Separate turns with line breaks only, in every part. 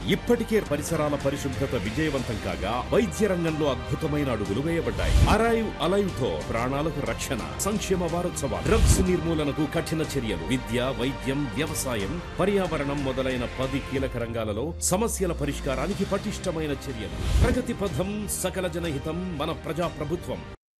ఇప్పటికే పరిసరాల పరిశుభ్రత విజయవంతం కాగా వైద్య రంగంలో అద్భుతమైన అడుగులు వేయబడ్డాయి అరైవ్ అలైవ్ తో ప్రాణాలకు రక్షణ సంక్షేమ వారోత్సవాలు డ్రగ్స్ నిర్మూలనకు కఠిన చర్యలు విద్య వైద్యం వ్యవసాయం పర్యావరణం మొదలైన పది కీలక రంగాలలో సమస్యల పరిష్కారానికి పటిష్టమైన చర్యలు ప్రగతి పథం సకల జనహితం మన ప్రజా ప్రభుత్వం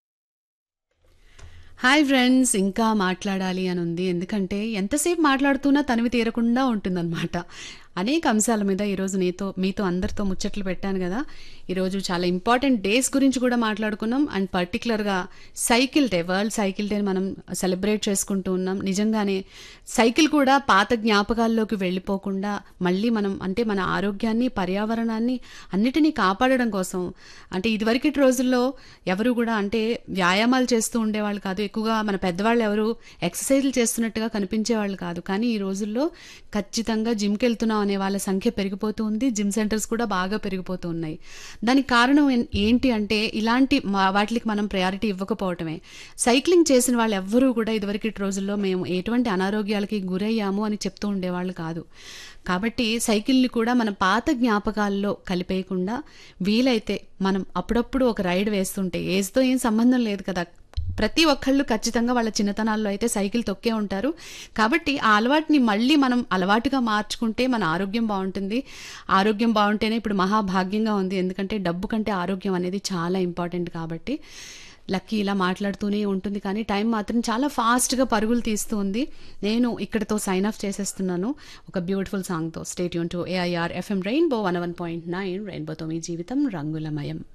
హాయ్ ఫ్రెండ్స్ ఇంకా మాట్లాడాలి అని ఉంది ఎందుకంటే ఎంతసేపు మాట్లాడుతున్నా తనివి తీరకుండా ఉంటుందన్నమాట అనేక అంశాల మీద ఈరోజు నీతో మీతో అందరితో ముచ్చట్లు పెట్టాను కదా ఈరోజు చాలా ఇంపార్టెంట్ డేస్ గురించి కూడా మాట్లాడుకున్నాం అండ్ పర్టికులర్గా cycle day world cycle day మనం సెలబ్రేట్ చేసుకుంటూ ఉన్నాం నిజంగానే సైకిల్ కూడా పాత జ్ఞాపకాల్లోకి వెళ్ళిపోకుండా మళ్ళీ మనం అంటే మన ఆరోగ్యాన్ని పర్యావరణాన్ని అన్నిటినీ కాపాడడం కోసం అంటే ఇదివరకటి రోజుల్లో ఎవరు కూడా అంటే వ్యాయామాలు చేస్తూ ఉండేవాళ్ళు కాదు ఎక్కువగా మన పెద్దవాళ్ళు ఎవరు ఎక్సర్సైజ్లు చేస్తున్నట్టుగా కనిపించేవాళ్ళు కాదు కానీ ఈ రోజుల్లో ఖచ్చితంగా జిమ్కి వెళ్తున్నాం అనే వాళ్ళ సంఖ్య పెరిగిపోతూ ఉంది జిమ్ సెంటర్స్ కూడా బాగా పెరిగిపోతూ ఉన్నాయి దానికి కారణం ఏం- ఏంటి అంటే ఇలాంటి మా- వాటికి మనం ప్రయారిటీ ఇవ్వకపోవటమే సైక్లింగ్ చేసిన వాళ్ళు ఎవ్వరూ కూడా ఇదివరకటి రోజుల్లో మేము ఎటువంటి అనారోగ్యాలకి గురయ్యాము అని చెప్తూ ఉండేవాళ్ళు కాదు కాబట్టి సైకిల్ని కూడా మన పాత జ్ఞాపకాల్లో కలిపేయకుండా వీలైతే మనం అప్పుడప్పుడు ఒక రైడ్ వేస్తుంటే ఏజ్తో ఏం సంబంధం లేదు కదా ప్రతి ఒక్కళ్ళు ఖచ్చితంగా వాళ్ళ చిన్నతనాల్లో అయితే సైకిల్ తొక్కే ఉంటారు కాబట్టి ఆ అలవాటుని మళ్ళీ మనం అలవాటుగా మార్చుకుంటే మన ఆరోగ్యం బాగుంటుంది ఆరోగ్యం బాగుంటేనే ఇప్పుడు మహాభాగ్యంగా ఉంది ఎందుకంటే డబ్బు కంటే ఆరోగ్యం అనేది చాలా ఇంపార్టెంట్ కాబట్టి లక్కీ ఇలా మాట్లాడుతూనే ఉంటుంది కానీ టైం మాత్రం చాలా ఫాస్ట్గా పరుగులు తీస్తూ ఉంది నేను ఇక్కడతో సైన్ ఆఫ్ చేసేస్తున్నాను ఒక బ్యూటిఫుల్ సాంగ్తో స్టేట్ యూన్ to AIR FM rainbow one one point nine రెయిన్బోతో మీ జీవితం రంగులమయం